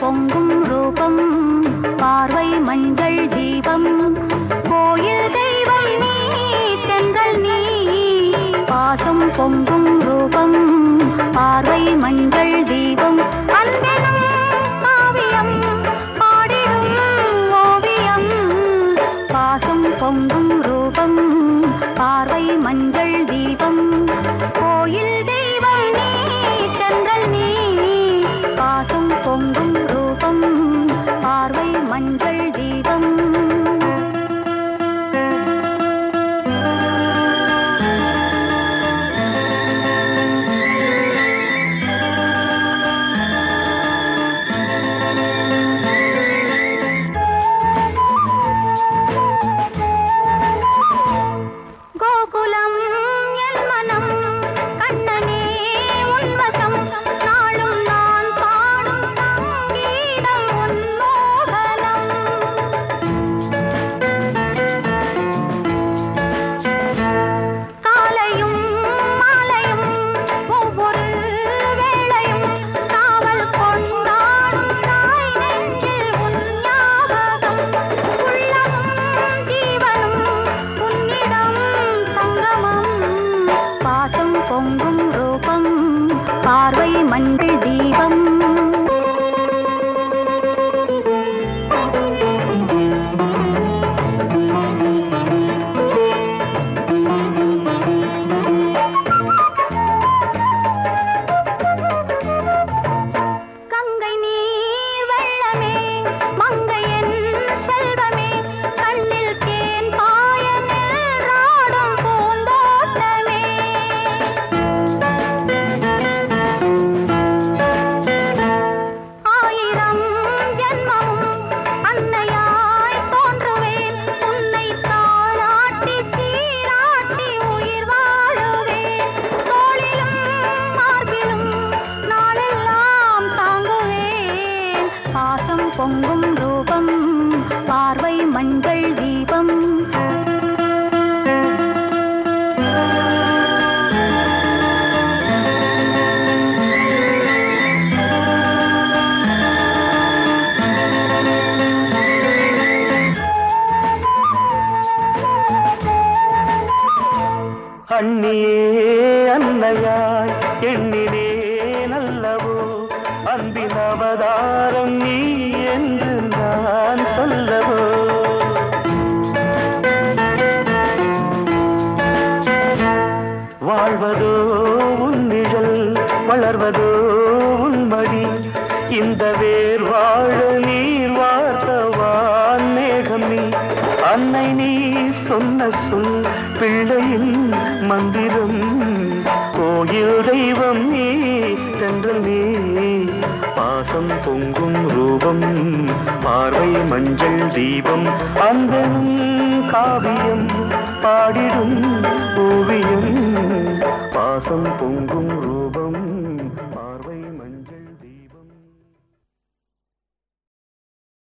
பொங்கும் ரூபம் பார்வை மஞ்சள் தீபம் கோயில் தெய்வம் நீ தென்றல் நீ பாசம் பொங்கும் ரூபம் பார்வை மஞ்சள் தீபம் அன்பெனும் காவியம் பாடிடும் ஓவியம் பாசம் பொங்கும் ரூபம் பார்வை மஞ்சள் தீபம் கோயில் தெய்வம் நீ தென்றல் நீ பாசம் பொங்கும் ரூபம் பார்வை மஞ்சள் தீபம் கோகுலம் என் மனம் கண்ணனே உன்வசம் நாளும் நான் பாடும் சங்கீதம் உன்மோகனம் காலையும் மாலையும் ஒவ்வொரு வேளையும் காவல் கொண்டாடும் தாய் நெஞ்சில் உன் ஞாபகம் உள்ளமும் ஜீவனும் உன்னிடம் சங்கமம் பாசம் பொங்கும் ரூபம் பார்வை மஞ்சள் தீபம் கங்கை நீர் வெள்ளமே மங்கையன் செல்வமே கண்ணில் தேன் பாய நின்றாடும் பூந்தோட்டமே ஆயிரம் ஜென்மமும் அன்னையாய் தோன்றுவேன் உன்னை தாளாட்டி சீராட்டி உயிர் வாழுவேன் தோளிலும் மார்பிலும் நாளெல்லாம் தாங்குவேன் பாசம் பொங்கும் ரூபம் பார்வை மஞ்சள் தீபம் அண்ணியே அன்னையாய் எண்ணினே நல்லவோ அன்பின் அவதாரம் நீ என்று நான் சொல்லவோ வாழ்வதோ உன் நிழல் வளர்வதோ உன் மடி இந்த வேர் வாழ நீர் வார்த்தவான் மேகம் நீ அன்னை நீ சொன்ன சொல் பிள்ளையின் மந்திரம் கோயில் தெய்வம் நீ தென்றல் நீ பாசம் பொங்கும் ரூபம் பார்வை மஞ்சள் தீபம் அந்தனும் காவியம் பாடிடும் ஓவியம் பாசம் பொங்கும் ரூபம்